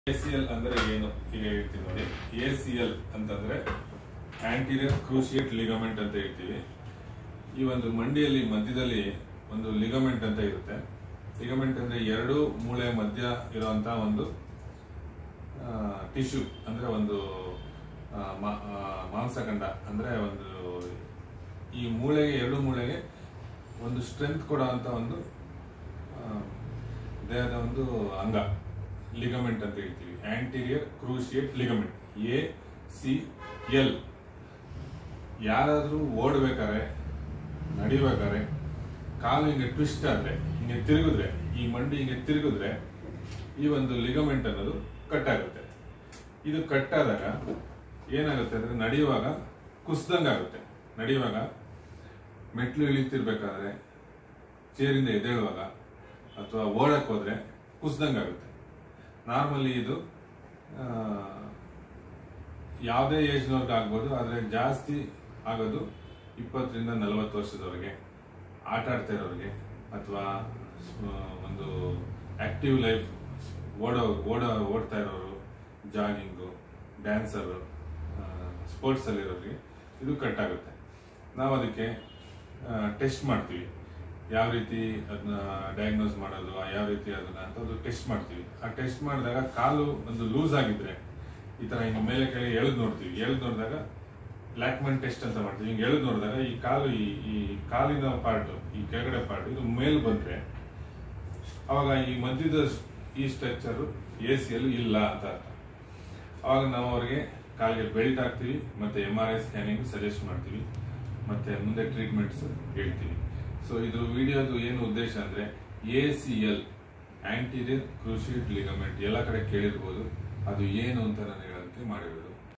A C L ಅಂದ್ರೆ ಏನು ಈಗ ಹೇಳ್ತೀವಿ ನೋಡಿ ಎ ಸಿ ಎಲ್ ಅಂತಂದ್ರೆ ಆಂಟೀರಿಯರ್ ಕ್ರೂಶಿಯೇಟ್ ಲಿಗಮೆಂಟ್ ಅಂತ ಹೇಳ್ತೀವಿ ಈ ಒಂದು ಮಂಡಿಯಲ್ಲಿ ಮಧ್ಯದಲ್ಲಿ ಒಂದು ಲಿಗಮೆಂಟ್ ಅಂತ ಇರುತ್ತೆ ಲಿಗಮೆಂಟ್ ಅಂದ್ರೆ ಎರಡು ಮೂಳೆ ಮಧ್ಯ ಇರುವಂತ ಒಂದು ಟಿಶ್ಯೂ ಅಂದ್ರೆ ಒಂದು ಆ, ಮಾ- ಆ, ಮಾಂಸಖಂಡ ಅಂದ್ರೆ ಒಂದು ಈ ಮೂಳೆಗೆ ಎರಡು ಮೂಳೆಗೆ ಒಂದು ಸ್ಟ್ರೆಂತ್ ಕೊಡುವಂತ ಒಂದು ಆ, ದೇಹದ ಒಂದು ಅಂಗ ಲಿಗಮೆಂಟ್ ಅಂತ ಹೇಳ್ತೀವಿ anterior cruciate ligament A C L ಯಾರಾದ್ರೂ ಓಡ್ಬೇಕಾದ್ರೆ ನಡಿಬೇಕಾದ್ರೆ ಕಾಲು ಹಿಂಗೆ ಟ್ವಿಸ್ಟ್ ಆದ್ರೆ ಹಿಂಗೆ ತಿರುಗಿದ್ರೆ ಈ ಮಂಡಿ ಹಿಂಗೆ ತಿರುಗಿದ್ರೆ ಈ ಒಂದು ಲಿಗಮೆಂಟ್ ಅನ್ನೋದು ಕಟ್ ಆಗುತ್ತೆ ಇದು ಕಟ್ ಆದಾಗ ಏನಾಗುತ್ತೆ ಅಂದ್ರೆ ನಡೆಯುವಾಗ ಕುಸ್ದಂಗಾಗುತ್ತೆ ನಡೆಯುವಾಗ ಮೆಟ್ಲು ಇಳಿತಿರ್ಬೇಕಾದ್ರೆ ಚೇರಿಂದ ಎದ್ದೇಳುವಾಗ ಅಥವಾ ಓಡಕ್ ಹೋದ್ರೆ ಕುಸ್ದಂಗಾಗುತ್ತೆ ನಾರ್ಮಲಿ ಇದು ಆ, ಯಾವುದೇ ಏಜ್ನವ್ರಿಗೆ ಆಗ್ಬೋದು ಆದರೆ ಜಾಸ್ತಿ ಆಗೋದು ಇಪ್ಪತ್ತರಿಂದ ನಲವತ್ತು ವರ್ಷದವರೆಗೆ ಆಟ ಆಡ್ತಾ ಇರೋರಿಗೆ ಅಥವಾ ಒಂದು ಆಕ್ಟಿವ್ ಲೈಫ್ ಓಡೋ ಓಡ ಓಡ್ತಾ ಇರೋರು ಜಾಗಿಂಗು ಡ್ಯಾನ್ಸರು ಸ್ಪೋರ್ಟ್ಸ್ ಅಲ್ಲಿರೋರಿಗೆ ಇದು ಕಟ್ ಆಗುತ್ತೆ ನಾವು ಅದಕ್ಕೆ ಟೆಸ್ಟ್ ಮಾಡ್ತೀವಿ ಯಾವ ರೀತಿ ಅದನ್ನ ಡಯಾಗ್ನೋಸ್ ಮಾಡೋದು ಆ ಯಾವ ರೀತಿ ಅದನ್ನ ಅಂತ ಅದು ಟೆಸ್ಟ್ ಮಾಡ್ತೀವಿ ಆ ಟೆಸ್ಟ್ ಮಾಡಿದಾಗ ಕಾಲು ಒಂದು ಲೂಸ್ ಆಗಿದ್ರೆ ಈ ತರ ಹಿಂಗೆ ಮೇಲೆ ಕೆಳಗೆ ಎಳೆದು ನೋಡ್ತೀವಿ ಎಳೆದು ನೋಡಿದಾಗ ಲ್ಯಾಕ್ಮನ್ ಟೆಸ್ಟ್ ಅಂತ ಮಾಡ್ತೀವಿ ಹಿಂಗೆ ಎಳೆದು ನೋಡಿದಾಗ ಈ ಕಾಲು ಈ ಈ ಕಾಲಿನ ಪಾರ್ಟ್ ಈ ಕೆಳಗಡೆ ಪಾರ್ಟ್ ಇದು ಮೇಲ್ ಬಂದ್ರೆ ಅವಾಗ ಈ ಮಧ್ಯದ ಈ ಸ್ಟ್ರಕ್ಚರ್ ಎ ಸಿ ಇಲ್ಲ ಅಂತ ಅರ್ಥ ಅವಾಗ ನಾವು ಅವ್ರಿಗೆ ಕಾಲಿಗೆ ಬೆಲ್ಟ್ ಹಾಕ್ತೀವಿ ಮತ್ತೆ M R I scanning suggest ಮಾಡ್ತೀವಿ ಮತ್ತೆ ಮುಂದೆ ಟ್ರೀಟ್ಮೆಂಟ್ಸ್ ಹೇಳ್ತೀವಿ ಸೊ ಇದು ವಿಡಿಯೋದು ಏನು ಉದ್ದೇಶ ಅಂದ್ರೆ A C L anterior cruciate ligament ಎಲ್ಲ ಕಡೆ ಕೇಳಿರ್ಬೋದು ಅದು ಏನು ಅಂತ ನಾನು ಹೇಳೋದಕ್ಕೆ ಮಾಡಿರೋದು